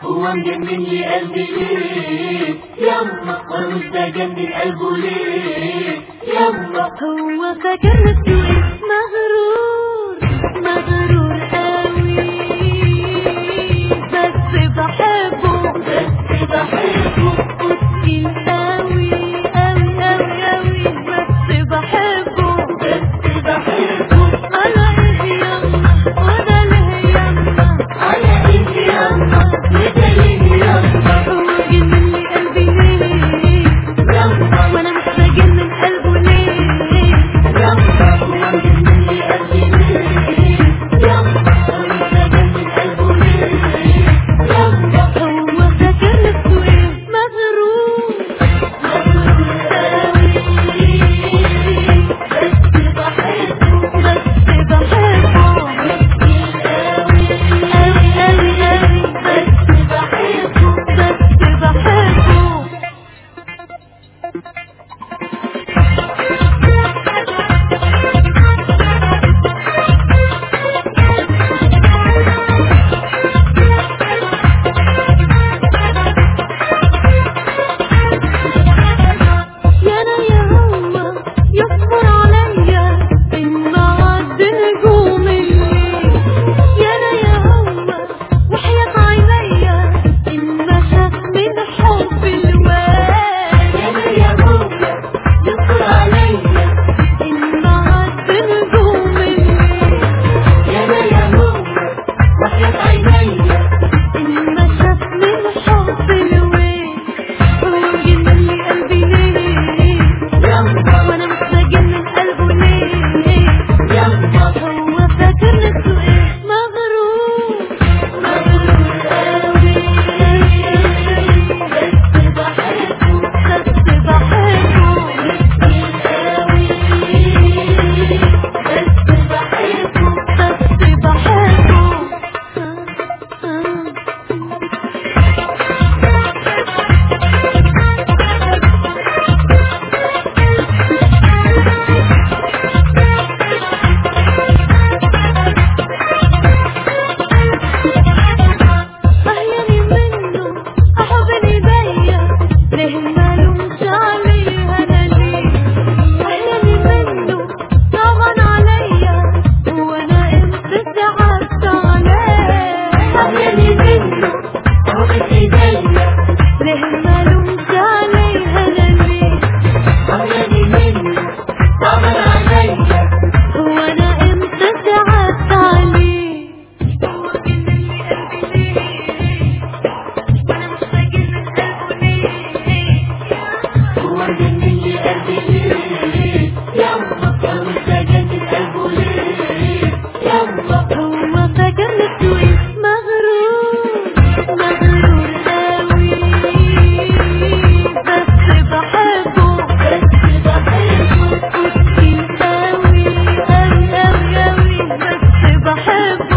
هو مجنن لي قلبي ليه يما ومش بجنن قلبه ليه يما هو فاكر نفسه ايه مغرور مغرور قوي بس بحبه بس بحبه قصدي قوي قوي قوي قوي بس بحبه بس بحبه انا ايه يما وانا ليه يما على انت يما مثلي يما هو جنن لي قلبي ليه يما وانا مش بجنن قلبه ليه يما هو مجنن لي قلبي ليه يما ومش بجنن قلبه ليه يما هو فاكر نفسه ايه مغرور بس بحبه قوي قوي قوي بس بحبه يا انا يا هو يصبر عليا ان عد نجوم الليل يا انا يا هو وحياة عينيا ان مشى من حب الواد انا يا بويا يصبر عليا ان عد نجوم الليل يا انا يا بويا وحياة عينيا ان مشى من حب الواد هو جنن لي قلبي ليه يما وانا مش بجنن قلبه ليه يما هو فاكر نفسه ايه مغرور مغرور قوي بس بحبه بس بحبه قوي بس بحبه بس بحبه أهياني منه أحبني بيا ليه مالومش عليها أنا ليه أهياني منه صعبان عليا وأنا إمتى تعبت عليه عملي منه هو في ايديا ليه مالومش عليها أنا ليه عملي منه طبعا عليا وأنا إمتى تعبت عليه هو جنني قلبي ليه وأنا مش بجنن قلبه ليه هو جنن لي قلبي ليه يما ومش بجنن قلبه ليه يما هو فاكر نفسه ايه مغرور مغرور قوي بس بحبه بس بحبه قصدي قوي قوي قوي قوي بس بحبه